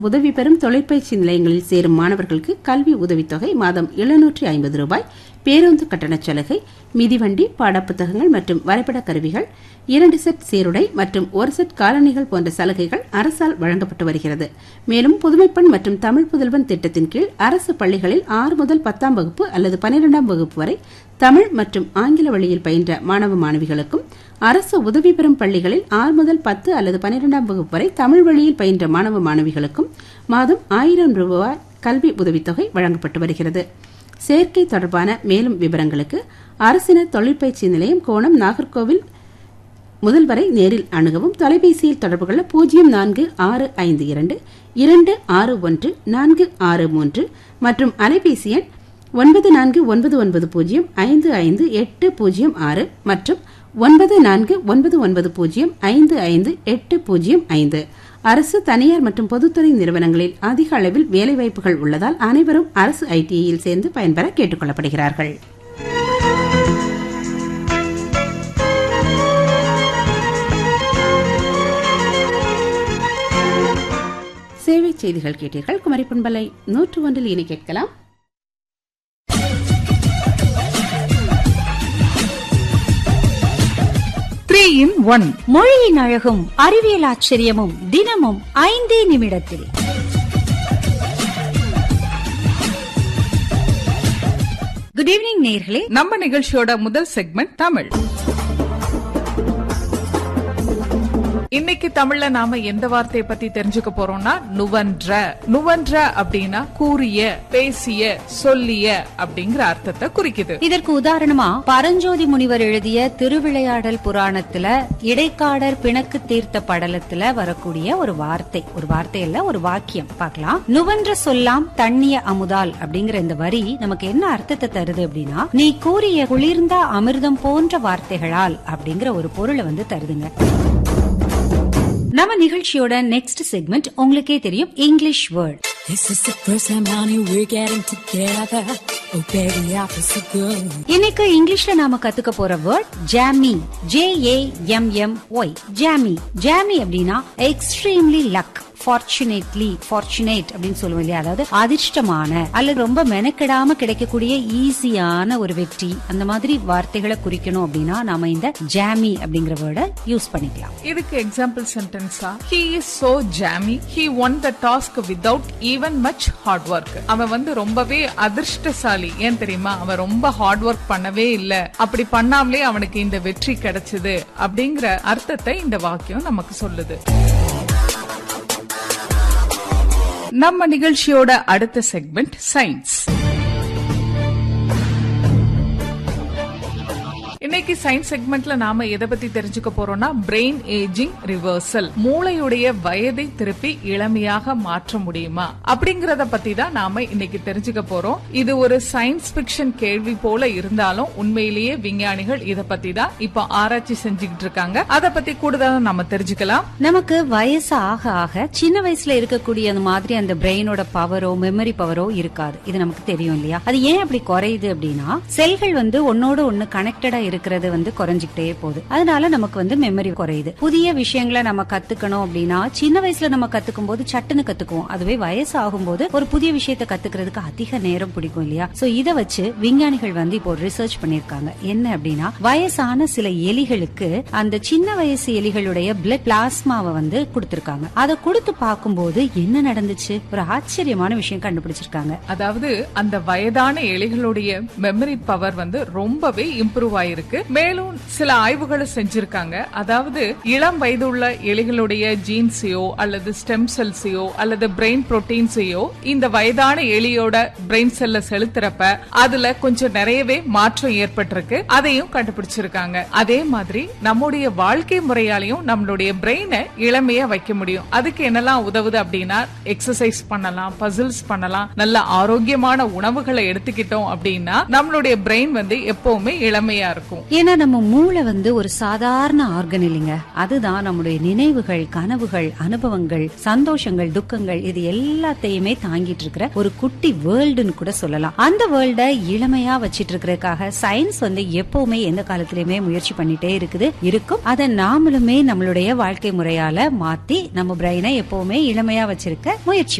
உதவி பெறும் தொழிற்பயிற்சி நிலையங்களில் சேரும் மாணவர்களுக்கு கல்வி உதவித்தொகை மாதம் எழுநூற்றி ஐம்பது ரூபாய் பேருந்து கட்டணச் சலுகை மிதிவண்டி பாடப்புத்தகங்கள் மற்றும் வரைபட கருவிகள் இரண்டு செட் சீருடை மற்றும் ஒரு செட் காலணிகள் போன்ற சலுகைகள் அரசால் வழங்கப்பட்டு வருகிறது மேலும் புதுமைப்பெண் மற்றும் தமிழ் புதல்வன் திட்டத்தின் கீழ் அரசு பள்ளிகளில் ஆறு முதல் பத்தாம் வகுப்பு அல்லது பனிரெண்டாம் வகுப்பு வரை தமிழ் மற்றும் ஆங்கில வழியில் பயின்ற மாணவ மாணவிகளுக்கும் அரசு உதவி பெறும் பள்ளிகளில் ஆறு முதல் பத்து அல்லது பனிரெண்டாம் வகுப்பு வரை தமிழ் வழியில் பயின்ற மாணவ மாணவிகளுக்கும் மாதம் ஆயிரம் ரூபாய் கல்வி உதவித்தொகை வழங்கப்பட்டு வருகிறது சேர்க்கை தொடர்பான மேலும் விவரங்களுக்கு அரசினர் தொழிற்பயிற்சி நிலையம் கோணம் நாகர்கோவில் முதல்வரை நேரில் அணுகவும் தொலைபேசியில் தொடர்பு கொள்ள பூஜ்ஜியம் நான்கு ஆறு ஐந்து இரண்டு இரண்டு ஆறு ஒன்று நான்கு ஆறு மூன்று மற்றும் அலைபேசி எண் ஒன்பது நான்கு ஒன்பது ஒன்பது பூஜ்ஜியம் ஐந்து ஐந்து எட்டு பூஜ்ஜியம் ஆறு மற்றும் ஒன்பது நான்கு ஒன்பது ஒன்பது பூஜ்ஜியம் ஐந்து ஐந்து எட்டு பூஜ்ஜியம் ஐந்து அரசு தனியார் மற்றும் பொதுத்துறை நிறுவனங்களில் அதிக அளவில் வேலைவாய்ப்புகள் உள்ளதால் அனைவரும் அரசு ஐடிஐயில் சேர்ந்து பயன்பெற கேட்டுக் கொள்ளப்படுகிறார்கள் சேவை செய்திகள் கேட்டீர்கள் குமரி பண்பலை நூற்று ஒன்றில் இனி கேட்கலாம் த்ரீ இன் ஒன் மொழியின் அழகும் அறிவியல் ஆச்சரியமும் தினமும் ஐந்தே நிமிடத்தில் குட் ஈவினிங் நேர்களே நம்ம நிகழ்ச்சியோட முதல் செக்மெண்ட் தமிழ் இன்னைக்கு தமிழ்ல நாம எந்த வார்த்தையை பத்தி தெரிஞ்சுக்க போறோம்னா நுவன்ற நுவன்ற அப்படின்னா கூறிய பேசிய சொல்லிய அப்படிங்கிற அர்த்தத்தை குறிக்குது இதற்கு உதாரணமா பரஞ்சோதி முனிவர் எழுதிய திருவிளையாடல் புராணத்துல இடைக்காடர் பிணக்கு தீர்த்த படலத்துல வரக்கூடிய ஒரு வார்த்தை ஒரு வார்த்தை இல்ல ஒரு வாக்கியம் பார்க்கலாம் நுவன்ற சொல்லாம் தண்ணிய அமுதால் அப்படிங்கிற இந்த வரி நமக்கு என்ன அர்த்தத்தை தருது அப்படின்னா நீ கூறிய குளிர்ந்த அமிர்தம் போன்ற வார்த்தைகளால் அப்படிங்கிற ஒரு பொருளை வந்து தருதுங்க நம்ம நிகழ்ச்சியோட நெக்ஸ்ட் செக்மெண்ட் உங்களுக்கே தெரியும் English word This is the first time, honey, we're getting together. Oh, baby, I feel so good. இன்னைக்கு இங்கிலீஷ்ல நாம கத்துக்க போற word jammy J A M M Y jammy jammy அப்படின்னா எக்ஸ்ட்ரீம்லி லக் ஃபார்ச்சுனேட்லி ஃபார்ச்சுனேட் அப்படின்னு சொல்லுவோம் இல்லையா அதாவது அதிர்ஷ்டமான அல்லது ரொம்ப மெனக்கெடாம கிடைக்கக்கூடிய ஈஸியான ஒரு வெற்றி அந்த மாதிரி வார்த்தைகளை குறிக்கணும் அப்படின்னா நாம இந்த ஜாமி அப்படிங்கிற வேர்டை யூஸ் பண்ணிக்கலாம் இதுக்கு எக்ஸாம்பிள் சென்டென்ஸா he is so jammy he won the task without even much hard work அவன் வந்து ரொம்பவே அதிர்ஷ்டசாலி ஏன் தெரியுமா அவன் ரொம்ப ஹார்ட் ஒர்க் பண்ணவே இல்ல அப்படி பண்ணாமலே அவனுக்கு இந்த வெற்றி கிடைச்சது அப்படிங்கிற அர்த்தத்தை இந்த வாக்கியம் நமக்கு சொல்லுது நம்ம நிகழ்ச்சியோட அடுத்த செக்மெண்ட் சயின்ஸ் இன்னைக்கு சயின்ஸ் செக்மெண்ட்ல நாம எதை பத்தி தெரிஞ்சுக்க போறோம்னா பிரெயின் ஏஜிங் ரிவர்சல் மூளையுடைய வயதை திருப்பி இளமையாக மாற்ற முடியுமா அப்படிங்கறத பத்தி தான் நாம இன்னைக்கு தெரிஞ்சுக்க போறோம் இது ஒரு சயின்ஸ் பிக்ஷன் கேள்வி போல இருந்தாலும் உண்மையிலேயே விஞ்ஞானிகள் இத பத்தி தான் இப்போ ஆராய்ச்சி செஞ்சுக்கிட்டு இருக்காங்க அத பத்தி கூடுதலா நம்ம தெரிஞ்சுக்கலாம் நமக்கு வயசு ஆக ஆக சின்ன வயசுல இருக்கக்கூடிய அந்த மாதிரி அந்த பிரெயினோட பவரோ மெமரி பவரோ இருக்காது இது நமக்கு தெரியும் இல்லையா அது ஏன் அப்படி குறையுது அப்படின்னா செல்கள் வந்து ஒன்னோட ஒண்ணு கனெக்டடா இருக்கிறது வந்து குறைஞ்சிக்கிட்டே போகுது அதனால நமக்கு வந்து மெமரி குறையுது புதிய விஷயங்களை நம்ம கத்துக்கணும் அப்படின்னா சின்ன வயசுல நம்ம கத்துக்கும் போது சட்டுன்னு கத்துக்குவோம் அதுவே வயசு ஆகும்போது ஒரு புதிய விஷயத்தை கத்துக்கிறதுக்கு அதிக நேரம் பிடிக்கும் இல்லையா சோ இத வச்சு விஞ்ஞானிகள் வந்து இப்போ ரிசர்ச் பண்ணிருக்காங்க என்ன அப்படின்னா வயசான சில எலிகளுக்கு அந்த சின்ன வயசு எலிகளுடைய பிளட் பிளாஸ்மாவை வந்து கொடுத்திருக்காங்க அதை கொடுத்து பார்க்கும்போது என்ன நடந்துச்சு ஒரு ஆச்சரியமான விஷயம் கண்டுபிடிச்சிருக்காங்க அதாவது அந்த வயதான எலிகளுடைய மெமரி பவர் வந்து ரொம்பவே இம்ப்ரூவ் ஆயிருக்கு மேலும் சில ஆய்வுகளை செஞ்சிருக்காங்க அதாவது இளம் வயதுள்ள எலிகளுடைய ஜீன்ஸையோ அல்லது ஸ்டெம் செல்ஸையோ அல்லது பிரெயின் புரோட்டீன்ஸையோ இந்த வயதான எலியோட பிரெயின் செல்ல செலுத்துறப்ப அதுல கொஞ்சம் நிறையவே மாற்றம் ஏற்பட்டிருக்கு அதையும் கண்டுபிடிச்சிருக்காங்க அதே மாதிரி நம்முடைய வாழ்க்கை முறையாலையும் நம்மளுடைய பிரெயினை இளமையா வைக்க முடியும் அதுக்கு என்னெல்லாம் உதவுது அப்படின்னா எக்ஸசைஸ் பண்ணலாம் பசில்ஸ் பண்ணலாம் நல்ல ஆரோக்கியமான உணவுகளை எடுத்துக்கிட்டோம் அப்படின்னா நம்மளுடைய பிரெயின் வந்து எப்பவுமே இளமையா இருக்கும் இருக்கும் ஏன்னா நம்ம மூளை வந்து ஒரு சாதாரண ஆர்கன் இல்லைங்க அதுதான் நம்முடைய நினைவுகள் கனவுகள் அனுபவங்கள் சந்தோஷங்கள் துக்கங்கள் இது எல்லாத்தையுமே தாங்கிட்டு இருக்கிற ஒரு குட்டி வேர்ல்டுன்னு கூட சொல்லலாம் அந்த வேர்ல்ட இளமையா வச்சிட்டு இருக்கிறதுக்காக சயின்ஸ் வந்து எப்பவுமே எந்த காலத்திலயுமே முயற்சி பண்ணிட்டே இருக்குது இருக்கும் அதை நாமளுமே நம்மளுடைய வாழ்க்கை முறையால மாத்தி நம்ம பிரெயினை எப்பவுமே இளமையா வச்சிருக்க முயற்சி